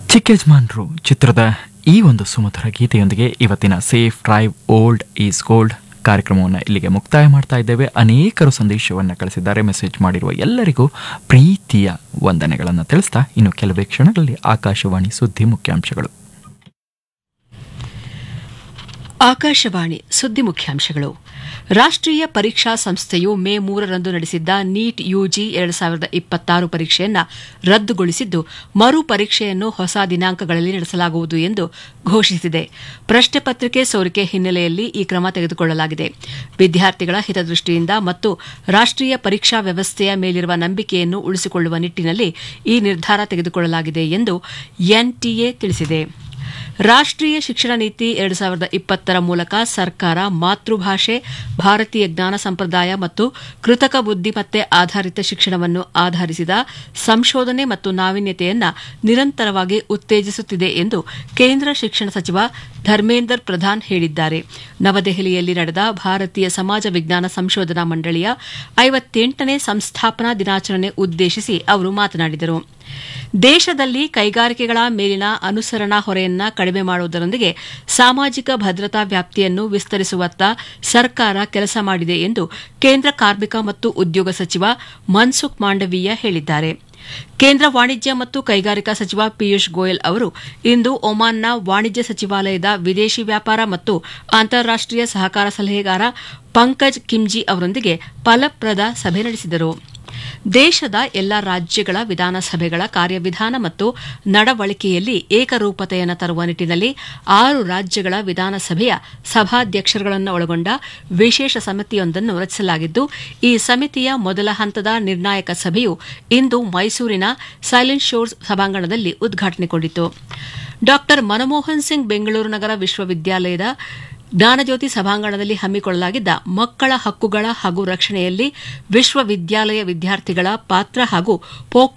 ಚಿಕ್ಕ ಯಜಮಾನ್ರು ಚಿತ್ರದ ಈ ಒಂದು ಸುಮಧುರ ಗೀತೆಯೊಂದಿಗೆ ಇವತ್ತಿನ safe drive old is gold ಕಾರ್ಯಕ್ರಮವನ್ನು ಇಲ್ಲಿಗೆ ಮುಕ್ತಾಯ ಮಾಡ್ತಾ ಇದ್ದೇವೆ ಅನೇಕರು ಸಂದೇಶವನ್ನು ಕಳಿಸಿದ್ದಾರೆ ಮೆಸೇಜ್ ಮಾಡಿರುವ ಎಲ್ಲರಿಗೂ ಪ್ರೀತಿಯ ವಂದನೆಗಳನ್ನು ತಿಳಿಸ್ತಾ ಇನ್ನು ಕೆಲವೇ ಕ್ಷಣಗಳಲ್ಲಿ ಆಕಾಶವಾಣಿ ಸುದ್ದಿ ಮುಖ್ಯಾಂಶಗಳು ಆಕಾಶವಾಣಿ ಸುದ್ದಿ ಮುಖ್ಯಾಂಶಗಳು ರಾಷ್ಟ್ರೀಯ ಪರೀಕ್ಷಾ ಸಂಸ್ಥೆಯು ಮೇ ಮೂರರಂದು ನಡೆಸಿದ್ದ ನೀಟ್ ಯುಜಿ ಎರಡು ಸಾವಿರದ ಇಪ್ಪತ್ತಾರು ಪರೀಕ್ಷೆಯನ್ನು ರದ್ದುಗೊಳಿಸಿದ್ದು ಮರು ಪರೀಕ್ಷೆಯನ್ನು ಹೊಸ ದಿನಾಂಕಗಳಲ್ಲಿ ನಡೆಸಲಾಗುವುದು ಎಂದು ಘೋಷಿಸಿದೆ ಪ್ರಶ್ನೆ ಪತ್ರಿಕೆ ಸೋರಿಕೆ ಹಿನ್ನೆಲೆಯಲ್ಲಿ ಈ ಕ್ರಮ ತೆಗೆದುಕೊಳ್ಳಲಾಗಿದೆ ವಿದ್ಯಾರ್ಥಿಗಳ ಹಿತದೃಷ್ಟಿಯಿಂದ ಮತ್ತು ರಾಷ್ಟ್ರೀಯ ಪರೀಕ್ಷಾ ವ್ಯವಸ್ಥೆಯ ಮೇಲಿರುವ ನಂಬಿಕೆಯನ್ನು ಉಳಿಸಿಕೊಳ್ಳುವ ನಿಟ್ಟಿನಲ್ಲಿ ಈ ನಿರ್ಧಾರ ತೆಗೆದುಕೊಳ್ಳಲಾಗಿದೆ ಎಂದು ಎನ್ಟಿಎ ತಿಳಿಸಿದೆ ರಾಷ್ಟ್ರೀಯ ಶಿಕ್ಷಣ ನೀತಿ ಎರಡು ಸಾವಿರದ ಇಪ್ಪತ್ತರ ಮೂಲಕ ಸರ್ಕಾರ ಮಾತೃಭಾಷೆ ಭಾರತೀಯ ಜ್ಞಾನ ಸಂಪ್ರದಾಯ ಮತ್ತು ಕೃತಕ ಬುದ್ದಿಮತ್ತೆ ಆಧಾರಿತ ಶಿಕ್ಷಣವನ್ನು ಆಧರಿಸಿದ ಸಂಶೋಧನೆ ಮತ್ತು ನಾವೀನ್ಯತೆಯನ್ನು ನಿರಂತರವಾಗಿ ಉತ್ತೇಜಿಸುತ್ತಿದೆ ಎಂದು ಕೇಂದ್ರ ಶಿಕ್ಷಣ ಸಚಿವ ಧರ್ಮೇಂದರ್ ಪ್ರಧಾನ್ ಹೇಳಿದ್ದಾರೆ ನವದೆಹಲಿಯಲ್ಲಿ ನಡೆದ ಭಾರತೀಯ ಸಮಾಜ ವಿಜ್ಞಾನ ಸಂಶೋಧನಾ ಮಂಡಳಿಯ ಐವತ್ತೆಂಟನೇ ಸಂಸ್ಥಾಪನಾ ದಿನಾಚರಣೆ ಉದ್ದೇಶಿಸಿ ಅವರು ಮಾತನಾಡಿದರು ದೇಶದಲ್ಲಿ ಕೈಗಾರಿಕೆಗಳ ಮೇಲಿನ ಅನುಸರಣಾ ಹೊರೆಯನ್ನ ಕಡಿಮೆ ಮಾಡುವುದರೊಂದಿಗೆ ಸಾಮಾಜಿಕ ಭದ್ರತಾ ವ್ಯಾಪ್ತಿಯನ್ನು ವಿಸ್ತರಿಸುವತ್ತ ಸರ್ಕಾರ ಕೆಲಸ ಮಾಡಿದೆ ಎಂದು ಕೇಂದ್ರ ಕಾರ್ಮಿಕ ಮತ್ತು ಉದ್ಯೋಗ ಸಚಿವ ಮನ್ಸುಖ್ ಮಾಂಡವೀಯ ಹೇಳಿದ್ದಾರೆ ಕೇಂದ್ರ ವಾಣಿಜ್ಯ ಮತ್ತು ಕೈಗಾರಿಕಾ ಸಚಿವ ಪಿಯೂಷ್ ಗೋಯಲ್ ಅವರು ಇಂದು ಒಮಾನ್ನ ವಾಣಿಜ್ಯ ಸಚಿವಾಲಯದ ವಿದೇಶಿ ವ್ಯಾಪಾರ ಮತ್ತು ಅಂತಾರಾಷ್ಟೀಯ ಸಹಕಾರ ಸಲಹೆಗಾರ ಪಂಕಜ್ ಕಿಮ್ಜಿ ಅವರೊಂದಿಗೆ ಫಲಪ್ರದ ಸಭೆ ನಡೆಸಿದರು ದೇಶದ ಎಲ್ಲ ರಾಜ್ಯಗಳ ವಿಧಾನಸಭೆಗಳ ಕಾರ್ಯವಿಧಾನ ಮತ್ತು ನಡವಳಿಕೆಯಲ್ಲಿ ಏಕರೂಪತೆಯನ್ನು ತರುವ ನಿಟ್ಟಿನಲ್ಲಿ ಆರು ರಾಜ್ಯಗಳ ವಿಧಾನಸಭೆಯ ಸಭಾಧ್ಯಕ್ಷರುಗಳನ್ನು ಒಳಗೊಂಡ ವಿಶೇಷ ಸಮಿತಿಯೊಂದನ್ನು ರಚಿಸಲಾಗಿದ್ದು ಈ ಸಮಿತಿಯ ಮೊದಲ ಹಂತದ ನಿರ್ಣಾಯಕ ಸಭೆಯು ಇಂದು ಮೈಸೂರಿನ ಸೈಲೆಂಟ್ ಶೋರ್ಸ್ ಸಭಾಂಗಣದಲ್ಲಿ ಉದ್ಘಾಟನೆಗೊಂಡಿತು ಡಾ ಮನಮೋಹನ್ ಸಿಂಗ್ ಬೆಂಗಳೂರು ನಗರ ವಿಶ್ವವಿದ್ಯಾಲಯದ ಜ್ಞಾನಜ್ಯೋತಿ ಸಭಾಂಗಣದಲ್ಲಿ ಹಮ್ಮಿಕೊಳ್ಳಲಾಗಿದ್ದ ಮಕ್ಕಳ ಹಕ್ಕುಗಳ ಹಾಗೂ ರಕ್ಷಣೆಯಲ್ಲಿ ವಿಶ್ವವಿದ್ಯಾಲಯ ವಿದ್ಯಾರ್ಥಿಗಳ ಪಾತ್ರ ಹಾಗೂ ಪೋಕ್ಸೋ